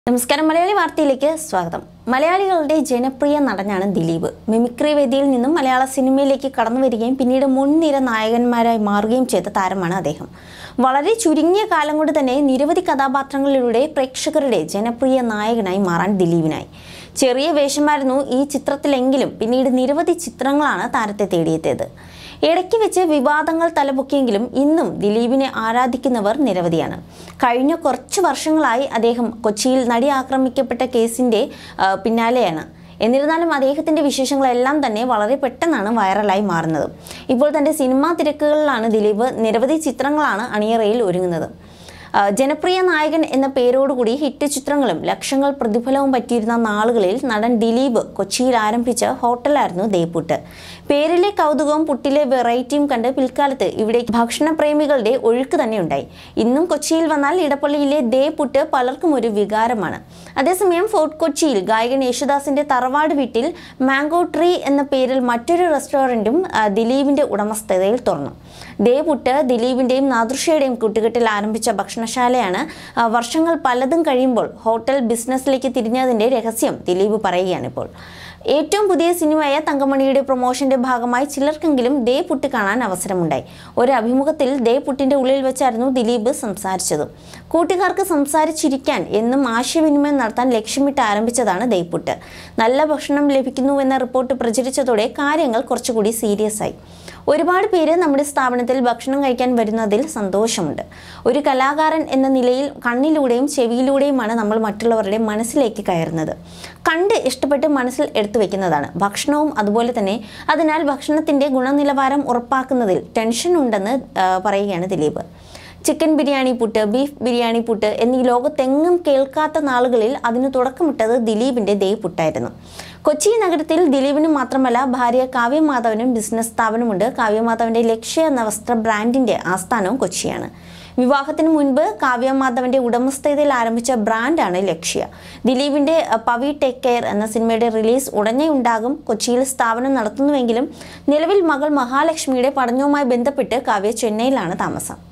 നമസ്കാരം മലയാളി വാർത്തയിലേക്ക് സ്വാഗതം മലയാളികളുടെ ജനപ്രിയ നടനാണ് ദിലീപ് മിമിക്രി വേദിയിൽ നിന്നും മലയാള സിനിമയിലേക്ക് കടന്നു വരികയും പിന്നീട് മുൻനിര നായകന്മാരായി മാറുകയും ചെയ്ത താരമാണ് അദ്ദേഹം വളരെ ചുരുങ്ങിയ കാലം കൊണ്ട് തന്നെ നിരവധി കഥാപാത്രങ്ങളിലൂടെ പ്രേക്ഷകരുടെ ജനപ്രിയ നായകനായി മാറാൻ ദിലീപിനായി ചെറിയ വേഷമായിരുന്നു ഈ ചിത്രത്തിലെങ്കിലും പിന്നീട് നിരവധി ചിത്രങ്ങളാണ് താരത്തെ തേടിയെത്തിയത് ഇടയ്ക്ക് വെച്ച് വിവാദങ്ങൾ തലപൊക്കിയെങ്കിലും ഇന്നും ദിലീപിനെ ആരാധിക്കുന്നവർ നിരവധിയാണ് കഴിഞ്ഞ കുറച്ച് വർഷങ്ങളായി അദ്ദേഹം കൊച്ചിയിൽ നടി ആക്രമിക്കപ്പെട്ട കേസിൻ്റെ ആ, പിന്നാലെയാണ് എന്നിരുന്നാലും അദ്ദേഹത്തിൻ്റെ വിശേഷങ്ങളെല്ലാം തന്നെ വളരെ പെട്ടെന്നാണ് വൈറലായി മാറുന്നത് ഇപ്പോൾ തൻ്റെ സിനിമാ തിരക്കുകളിലാണ് ദിലീപ് നിരവധി ചിത്രങ്ങളാണ് അണിയറയിൽ ഒരുങ്ങുന്നത് ആ, ജനപ്രിയ നായകൻ എന്ന പേരോടുകൂടി ഹിറ്റ് ചിത്രങ്ങളും ലക്ഷങ്ങൾ പ്രതിഫലവും പറ്റിയിരുന്ന നാളുകളിൽ നടൻ ദിലീപ് കൊച്ചിയിൽ ആരംഭിച്ച ഹോട്ടലായിരുന്നു ദേപ്പുട്ട് പേരിലെ കൗതുകവും പുട്ടിലെ വെറൈറ്റിയും കണ്ട് പിൽക്കാലത്ത് ഇവിടെ ഭക്ഷണപ്രേമികളുടെ ഒഴുക്ക് തന്നെ ഉണ്ടായി ഇന്നും കൊച്ചിയിൽ വന്നാൽ ഇടപ്പള്ളിയിലെ ദേ പുട്ട് പലർക്കും ഒരു വികാരമാണ് അതേസമയം ഫോർട്ട് കൊച്ചിയിൽ ഗായകൻ യേശുദാസിന്റെ തറവാട് വീട്ടിൽ മാംഗോ ട്രീ എന്ന പേരിൽ മറ്റൊരു റെസ്റ്റോറൻറ്റും ആ, ദിലീപിന്റെ ഉടമസ്ഥതയിൽ തുറന്നു ദേ പുട്ട് ദിലീപിന്റെയും നാദൃഷയുടെയും കൂട്ടുകെട്ടിൽ ആരംഭിച്ച ഭക്ഷണശാലയാണ് ആ, വർഷങ്ങൾ പലതും കഴിയുമ്പോൾ ഹോട്ടൽ ബിസിനസ്സിലേക്ക് തിരിഞ്ഞതിന്റെ രഹസ്യം ദിലീപ് പറയുകയാണിപ്പോൾ ഏറ്റവും പുതിയ സിനിമയായ തങ്കമണിയുടെ പ്രൊമോഷന്റെ ഭാഗമായി ചിലർക്കെങ്കിലും ദേ പുട്ട് കാണാൻ അവസരമുണ്ടായി ഒരു അഭിമുഖത്തിൽ ദേ പുട്ടിന്റെ ഉള്ളിൽ വെച്ചായിരുന്നു ദിലീപ് സംസാരിച്ചത് കൂട്ടുകാർക്ക് സംസാരിച്ചിരിക്കാൻ എന്നും ആശയവിനിമയം നടത്താൻ ലക്ഷ്യമിട്ട് ആരംഭിച്ചതാണ് ദേ പുട്ട് നല്ല ഭക്ഷണം ലഭിക്കുന്നുവെന്ന റിപ്പോർട്ട് പ്രചരിച്ചതോടെ കാര്യങ്ങൾ കുറച്ചുകൂടി സീരിയസ് ആയി ഒരുപാട് പേര് നമ്മുടെ സ്ഥാപനത്തിൽ ഭക്ഷണം കഴിക്കാൻ വരുന്നതിൽ സന്തോഷമുണ്ട് ഒരു കലാകാരൻ എന്ന നിലയിൽ കണ്ണിലൂടെയും ചെവിയിലൂടെയുമാണ് നമ്മൾ മറ്റുള്ളവരുടെ മനസ്സിലേക്ക് കയറുന്നത് കണ്ട് ഇഷ്ടപ്പെട്ട് മനസ്സിൽ എടുത്തു വെക്കുന്നതാണ് ഭക്ഷണവും അതുപോലെ തന്നെ അതിനാൽ ഭക്ഷണത്തിൻ്റെ ഗുണനിലവാരം ഉറപ്പാക്കുന്നതിൽ ടെൻഷൻ ഉണ്ടെന്ന് ആ, പറയുകയാണ് ദിലീപ് ചിക്കൻ ബിരിയാണി പുട്ട് ബീഫ് ബിരിയാണി പുട്ട് എന്നീ ലോകത്തെങ്ങും കേൾക്കാത്ത നാളുകളിൽ അതിന് തുടക്കമിട്ടത് ദിലീപിന്റെ ദേ പുട്ടായിരുന്നു കൊച്ചി നഗരത്തിൽ ദിലീപിന് മാത്രമല്ല ഭാര്യ കാവ്യമാധവനും ബിസിനസ് സ്ഥാപനമുണ്ട് കാവ്യമാധവന്റെ ലക്ഷ്യ എന്ന വസ്ത്ര ബ്രാൻഡിന്റെ ആസ്ഥാനവും കൊച്ചിയാണ് വിവാഹത്തിന് മുൻപ് കാവ്യമാധവന്റെ ഉടമസ്ഥതയിൽ ആരംഭിച്ച ബ്രാൻഡാണ് ലക്ഷ്യ ദിലീപിന്റെ അഹ്, പവി ടേക്ക് കെയർ എന്ന സിനിമയുടെ റിലീസ് ഉടനെ ഉണ്ടാകും കൊച്ചിയിൽ സ്ഥാപനം നടത്തുന്നുവെങ്കിലും നിലവിൽ മകൾ മഹാലക്ഷ്മിയുടെ പഠനവുമായി ബന്ധപ്പെട്ട് കാവ്യ ചെന്നൈയിലാണ് താമസം